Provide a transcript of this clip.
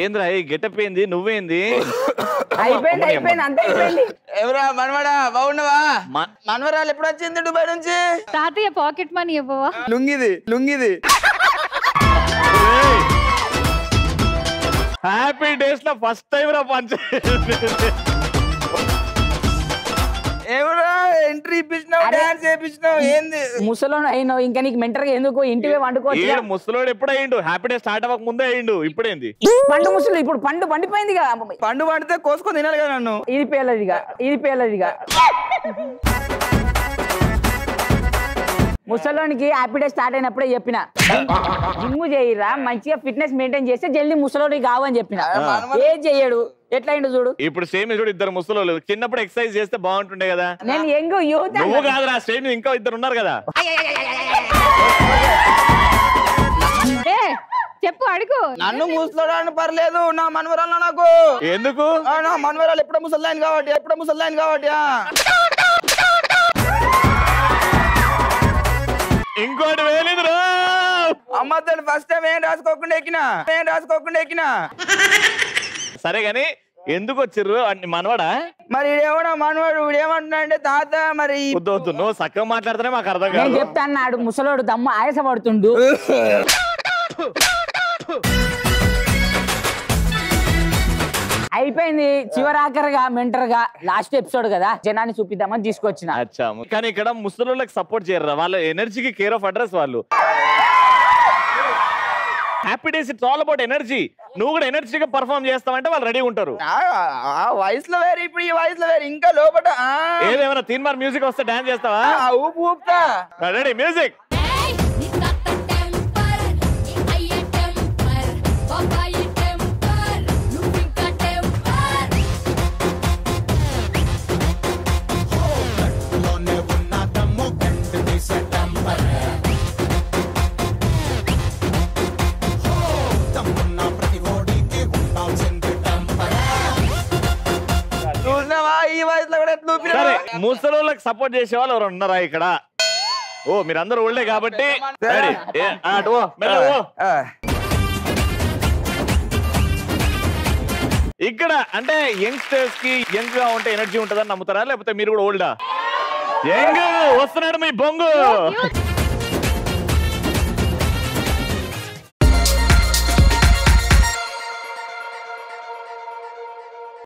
ఏంద్రా ఈ గెటప్ ఏంది నువ్వేంది అయిపోయింది అయిపోయింది అంతే అయిపోయింది ఎవరా మనవడా బాగున్నావా మ- మనవరాలు ఎప్పుడు వచ్చింది దుబాయ్ నుంచి తాతయ్య పాకెట్ మనీ ఇవ్వవా లుంగిది లుంగిది హ్యాపీ డేస్ లో ఫస్ట్ టైం రా పంచ ఎవరా ఎంట్రీ ఇప్పించినావు డాన్స్ చేయించినావు ఏంది ముసలోను అయినావు ఇంకా నీకు మెంటర్గా ఎందుకు ఇంటివే వండుకోవచ్చు ఏడు ముసలోడు ఎప్పుడు అయ్యిండు హ్యాపీ డే స్టార్ట్ అవ్వక ముందే అయ్యిండు ఇప్పుడేంది పండు ముసలు ఇప్పుడు పండు పండిపోయింది పండు పండితే కోసుకొని తినాలి కదా నన్ను ఇది పేలదిగా ఇది పేలదిగా ముసలోనికి హ్యాపీ డే స్టార్ట్ అయినప్పుడే చెప్పిన జిమ్ చేయరా మంచిగా ఫిట్నెస్ మెయింటైన్ చేస్తే జల్దీ ముసలోడికి కావని చెప్పిన ఏం చెయ్యడు ఎట్లా అయిండు చూడు ఇప్పుడు సేమ్ చూడు ఇద్దరు ముసలోళ్ళు చిన్నప్పుడు ఎక్సర్సైజ్ చేస్తే బాగుంటుండే కదా నేను యంగ్ యూత్ నువ్వు కాదురా స్టేజ్ మీద ఇంకా ఇద్దరు ఉన్నారు కదా ఏ చెప్పు అడుగు నన్ను ముసలాడని పర్లేదు నా మనవరాలు నాకు ఎందుకు ఆ, నా మనవరాలు ఎప్పుడో ముసలాయన కాబట్టి ఎప్పుడో ముసలాయన కాబట్టి ఆ. ఇంకోటి వేలేదురా అమ్మ తను ఫస్ట్ టైం ఏం రాసుకోకుండా ఎక్కినా ఏం రాసుకోకుండా ఎక్కినా సరే గాని ఎందుకు వచ్చిర్రు అన్ని మనవాడా మరి ఈడేమో మనవాడు వీడు ఏమంటున్నా అంటే తాత మరి ఈ- వద్దు వద్దు నువ్వు చక్కగా మాట్లాడితేనే మాకు అర్థం నేను కాదు చెప్తా అన్నాడు ముసలోడు దమ్ము ఆయాస పడుతుండు అయిపోయింది చివరాఖరిగా మెంటర్గా లాస్ట్ ఎపిసోడ్ కదా జనాన్ని చూపిద్దామని తీసుకొచ్చిన అచ్చా కానీ ఇక్కడ ముసలోళ్ళకి సపోర్ట్ చేయరు వాళ్ళ ఎనర్జీకి కేర్ ఆఫ్ అడ్రస్ వాళ్ళు happy days it's all about energy నువ్వు కూడా ఎనర్జీగా పర్ఫామ్ చేస్తావంటే వాళ్ళు రెడీ ఉంటారు ఆ ఆ వయసులో వేరు ఇప్పుడు ఈ వయసులో వేరు ఇంకా లోపల ఆ, ఏదేమైనా తీన్ మార్ మ్యూజిక్ వస్తే డాన్స్ చేస్తావా ఆ, ఊపు ఊపుతా రెడీ మ్యూజిక్ నీ తాత టెంపర్ నీ అయ్య టెంపర్ బాబాయి టెంపర్ నువ్వింకా టెంపర్ లోనే ఉన్న దమ్ము గంట తీసే టెంపర్ హో, దమ్మున్న ప్రతి ఓడికి ఉండాల్సింది టెంపర్ చూసినావా ఈ వయసులో కూడా ఎట్లా ఊపినా సరే ముసలోళ్ళకి సపోర్ట్ చేసే వాళ్ళు ఎవరు ఉన్నారా ఇక్కడ ఓ మీరందరూ ఓల్డే కాబట్టి రెడీ ఏ, ఆ, అటు ఓ, మెల్లగా ఓ. ఆ. ఇక్కడ అంటే యంగ్స్టర్స్ కి యంగ్ గా ఉంటే ఎనర్జీ ఉంటుందని నమ్ముతారా లేకపోతే మీరు కూడా ఓల్డా యంగ్ వస్తున్నాడు మీ బొంగు Cute.